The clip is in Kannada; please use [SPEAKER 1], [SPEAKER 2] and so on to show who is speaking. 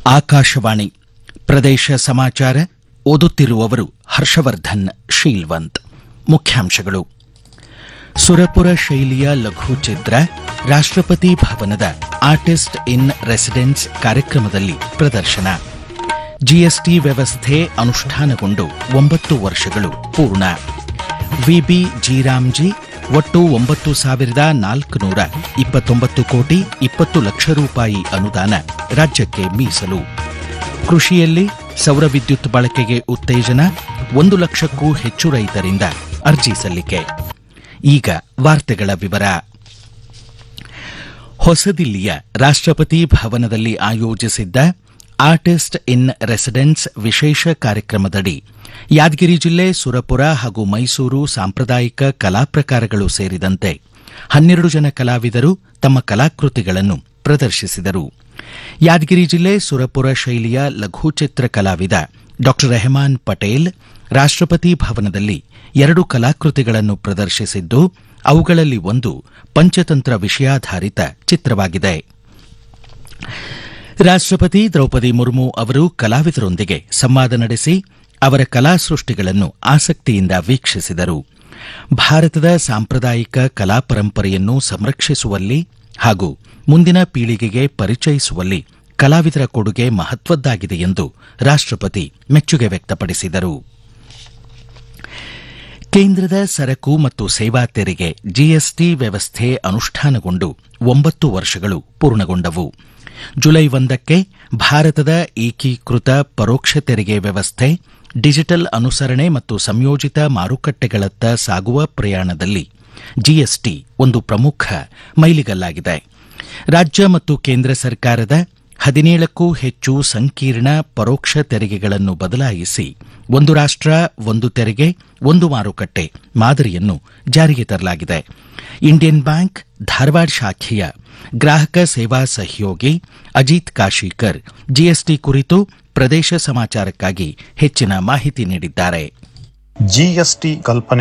[SPEAKER 1] ಆಕಾಶವಾಣಿ ಪ್ರದೇಶ ಸಮಾಚಾರ ಓದುತ್ತಿರುವವರು ಹರ್ಷವರ್ಧನ್ ಶೀಲ್ವಂತ್ ಮುಖ್ಯಾಂಶಗಳು ಸುರಪುರ ಶೈಲಿಯ ಲಘು ಚಿತ್ರ ರಾಷ್ಟ್ರಪತಿ ಭವನದ ಆರ್ಟಿಸ್ಟ್ ಇನ್ ರೆಸಿಡೆನ್ಸ್ ಕಾರ್ಯಕ್ರಮದಲ್ಲಿ ಪ್ರದರ್ಶನ ಜಿಎಸ್ಟಿ ವ್ಯವಸ್ಥೆ ಅನುಷ್ಠಾನಗೊಂಡು ಒಂಬತ್ತು ವರ್ಷಗಳು ಪೂರ್ಣ ವಿಬಿ ಜೀರಾಮ್ಜಿ ಒಟ್ಟು ಒಂಬತ್ತು ಸಾವಿರದ ನಾಲ್ಕುನೂರ ಇಪ್ಪತ್ತೊಂಬತ್ತು ಕೋಟಿ ಇಪ್ಪತ್ತು ಲಕ್ಷ ರೂಪಾಯಿ ಅನುದಾನ ರಾಜ್ಯಕ್ಕೆ ಮೀಸಲು ಕೃಷಿಯಲ್ಲಿ ಸೌರ ವಿದ್ಯುತ್ ಬಳಕೆಗೆ ಉತ್ತೇಜನ ಒಂದು ಲಕ್ಷಕ್ಕೂ ಹೆಚ್ಚು ರೈತರಿಂದ ಅರ್ಜಿ ಸಲ್ಲಿಕೆ ಈಗ ವಾರ್ತೆಗಳ ವಿವರ ಹೊಸದಿಲ್ಲಿಯ ರಾಷ್ಟ್ರಪತಿ ಭವನದಲ್ಲಿ ಆಯೋಜಿಸಿದ್ದ ಆರ್ಟಿಸ್ಟ್ ಇನ್ ರೆಸಿಡೆನ್ಸ್ ವಿಶೇಷ ಕಾರ್ಯಕ್ರಮದಡಿ ಯಾದಗಿರಿ ಜಿಲ್ಲೆ ಸುರಪುರ ಹಾಗೂ ಮೈಸೂರು ಸಾಂಪ್ರದಾಯಿಕ ಕಲಾ ಪ್ರಕಾರಗಳು ಸೇರಿದಂತೆ ಹನ್ನೆರಡು ಜನ ಕಲಾವಿದರು ತಮ್ಮ ಕಲಾಕೃತಿಗಳನ್ನು ಪ್ರದರ್ಶಿಸಿದರು ಯಾದಗಿರಿ ಜಿಲ್ಲೆ ಸುರಪುರ ಶೈಲಿಯ ಲಘುಚಿತ್ರ ಕಲಾವಿದ ಡಾ ರೆಹಮಾನ್ ಪಟೇಲ್ ರಾಷ್ಟ್ರಪತಿ ಭವನದಲ್ಲಿ ಎರಡು ಕಲಾಕೃತಿಗಳನ್ನು ಪ್ರದರ್ಶಿಸಿದ್ದು ಅವುಗಳಲ್ಲಿ ಒಂದು ಪಂಚತಂತ್ರ ವಿಷಯಾಧಾರಿತ ಚಿತ್ರವಾಗಿದೆ ರಾಷ್ಟ್ರಪತಿ ದ್ರೌಪದಿ ಮುರ್ಮು ಅವರು ಕಲಾವಿದರೊಂದಿಗೆ ಸಂವಾದ ನಡೆಸಿ ಅವರ ಕಲಾ ಸೃಷ್ಟಿಗಳನ್ನು ಆಸಕ್ತಿಯಿಂದ ವೀಕ್ಷಿಸಿದರು ಭಾರತದ ಸಾಂಪ್ರದಾಯಿಕ ಕಲಾ ಪರಂಪರೆಯನ್ನು ಸಂರಕ್ಷಿಸುವಲ್ಲಿ ಹಾಗೂ ಮುಂದಿನ ಪೀಳಿಗೆಗೆ ಪರಿಚಯಿಸುವಲ್ಲಿ ಕಲಾವಿದರ ಕೊಡುಗೆ ಮಹತ್ವದ್ದಾಗಿದೆ ಎಂದು ರಾಷ್ಟ್ರಪತಿ ಮೆಚ್ಚುಗೆ ವ್ಯಕ್ತಪಡಿಸಿದರು ಕೇಂದ್ರದ ಸರಕು ಮತ್ತು ಸೇವಾ ತೆರಿಗೆ ಜಿಎಸ್ಟಿ ವ್ಯವಸ್ಥೆ ಅನುಷ್ಠಾನಗೊಂಡು ಒಂಬತ್ತು ವರ್ಷಗಳು ಪೂರ್ಣಗೊಂಡವು ಜುಲೈ ಒಂದಕ್ಕೆ ಭಾರತದ ಏಕೀಕೃತ ಪರೋಕ್ಷ ತೆರಿಗೆ ವ್ಯವಸ್ಥೆ ಡಿಜಿಟಲ್ ಅನುಸರಣೆ ಮತ್ತು ಸಂಯೋಜಿತ ಮಾರುಕಟ್ಟೆಗಳತ್ತ ಸಾಗುವ ಪ್ರಯಾಣದಲ್ಲಿ ಜಿಎಸ್ಟಿ ಒಂದು ಪ್ರಮುಖ ಮೈಲಿಗಲ್ಲಾಗಿದೆ ರಾಜ್ಯ ಮತ್ತು ಕೇಂದ್ರ ಸರ್ಕಾರದ ಹದಿನೇಳಕ್ಕೂ ಹೆಚ್ಚು ಸಂಕೀರ್ಣ ಪರೋಕ್ಷ ತೆರಿಗೆಗಳನ್ನು ಬದಲಾಯಿಸಿ ಒಂದು ರಾಷ್ಟ್ರ ಒಂದು ತೆರಿಗೆ ಒಂದು ಮಾರುಕಟ್ಟೆ ಮಾದರಿಯನ್ನು ಜಾರಿಗೆ ತರಲಾಗಿದೆ ಇಂಡಿಯನ್ ಬ್ಯಾಂಕ್ ಧಾರವಾಡ ಶಾಖೆಯ ಗ್ರಾಹಕ ಸೇವಾ ಸಹಯೋಗಿ ಅಜಿತ್ ಕಾಶೀಕರ್ ಜಿಎಸ್ಟಿ ಕುರಿತು ಪ್ರದೇಶ ಸಮಾಚಾರಕ್ಕಾಗಿ ಹೆಚ್ಚಿನ ಮಾಹಿತಿ ನೀಡಿದ್ದಾರೆ
[SPEAKER 2] ಜಿಎಸ್ಟಿ ಕಲ್ಪನೆ